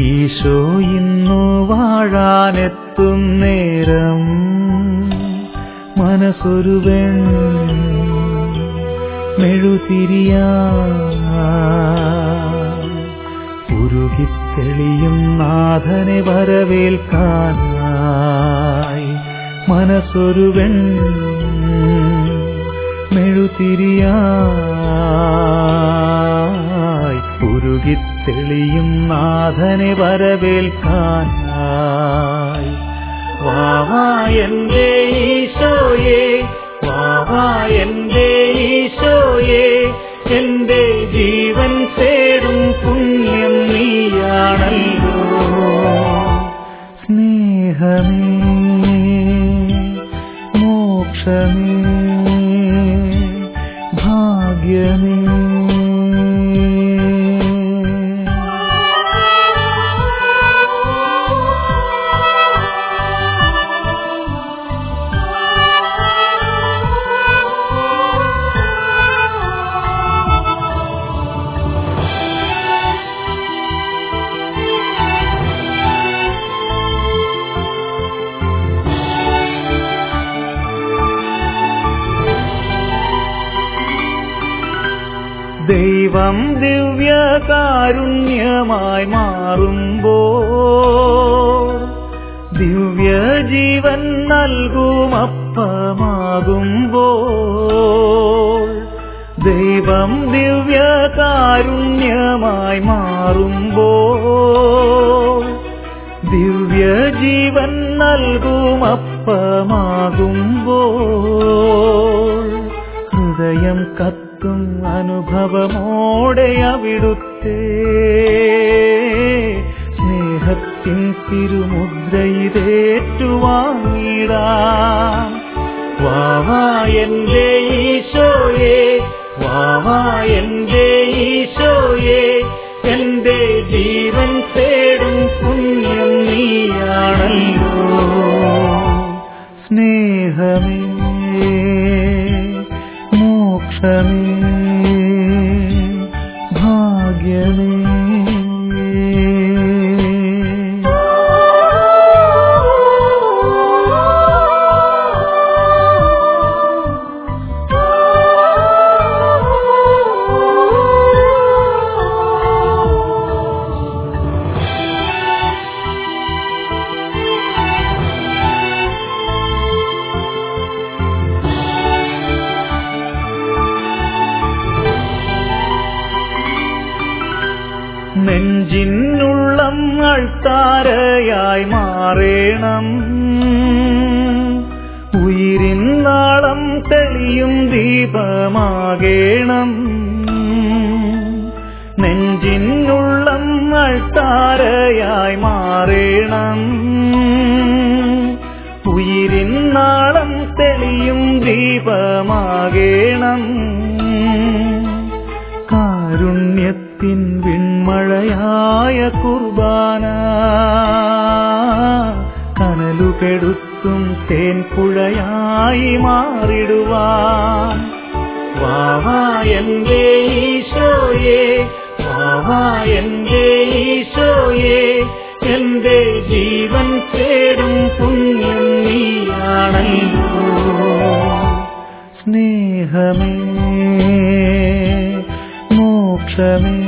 ഈശോ ഇന്നു വാഴാനെത്തും നേരം മനസ്സൊരുവൻ മെഴുതിരിയാ ഉരുകിത്തെളിയും നാഥനെ വരവേൽക്കാനായി മനസ്സൊരുവൻ മെഴുതിരിയായി ഉരുകിത്തെളിയും നാഥനെ വരവേൽക്കാനായി വാവാ എന്റെ ഈശോയെ വാവാ എന്റെ ഈശോയെ എന്റെ ജീവൻ തേടും പുണ്യം നീയാണല്ലോ സ്നേഹമേ മോക്ഷമേ ഭാഗ്യമേ ദൈവം ദിവ്യകാരുണ്യമായി മാറുമ്പോ ദിവ്യജീവൻ നൽകുമപ്പമാകുമ്പോ ദൈവം ദിവ്യകാരുണ്യമായി മാറുമ്പോ ദിവ്യജീവൻ നൽകുമപ്പമാകുമ്പോ ഹൃദയം കത്തും അനുഭവമോടെ അവിടുത്തെ സ്നേഹത്തിൻ തിരുമുദ്രയിതേറ്റുവാങ്ങിടാം വാവാ എന്റെ ഈശോയെ വാവാ എന്റെ ഈശോയെ എന്റെ ജീവൻ തേടും പുണ്യം നീയാണല്ലോ സ്നേഹമേ മോക്ഷമേ ഭാഗ്യമേ നെഞ്ചിനുള്ളം അൾത്താരയായി മാറേണം ഉയിരിൻ നാളം തെളിയും ദീപമാകേണം നെഞ്ചിനുള്ളം അൾത്താരയായി മാറേണം ഉയിരിൻ നാളം തെളിയും ദീപമാകേണം കാരുണ്യത്തിൻ വിൺമഴയായ കുർബാന കനലുകെടുത്തും തേൻപുഴയായി മാറിടുവാൻ വാവാ എന്റെ ഈശോയെ വാവാ എന്റെ ഈശോയെ എന്റെ ജീവൻ തേടും പുണ്യം നീയാണല്ലോ സ്നേഹമേ മോക്ഷമേ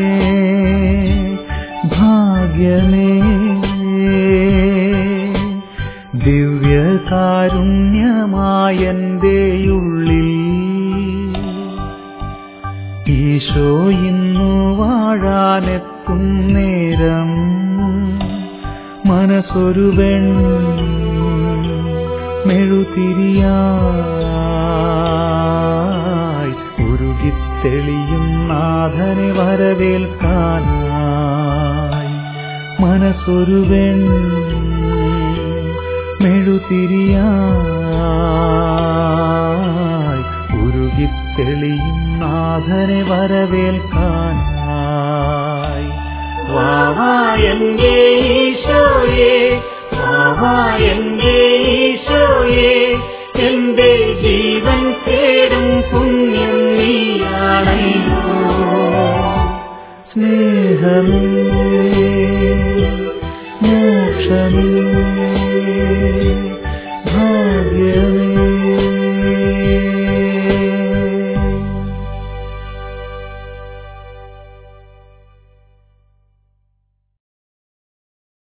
ഭാഗ്യമേ ദിവ്യകാരുണ്യമായന്റെ ഉള്ളിൽ ഈശോ ഇന്നു വാഴാനെത്തും നേരം മനസ്സൊരുവൻ മെഴുതിരിയായി ഉരുകിത്തെളിയും നാഥനെ വരവേൽക്കാനായി മനസ്സൊരുവൻ മെഴുതിരിയായി ഉരുകിത്തെളിയും നാഥനെ വരവേൽക്കാനായി വാവാ എന്റെ ഈശോയെ വാവാ എന്റെ ഈശോയെ എന്റെ ജീവൻ തേടും പുണ്യം നീയാണല്ലോ സ്നേഹമേ സന്തോഷമേ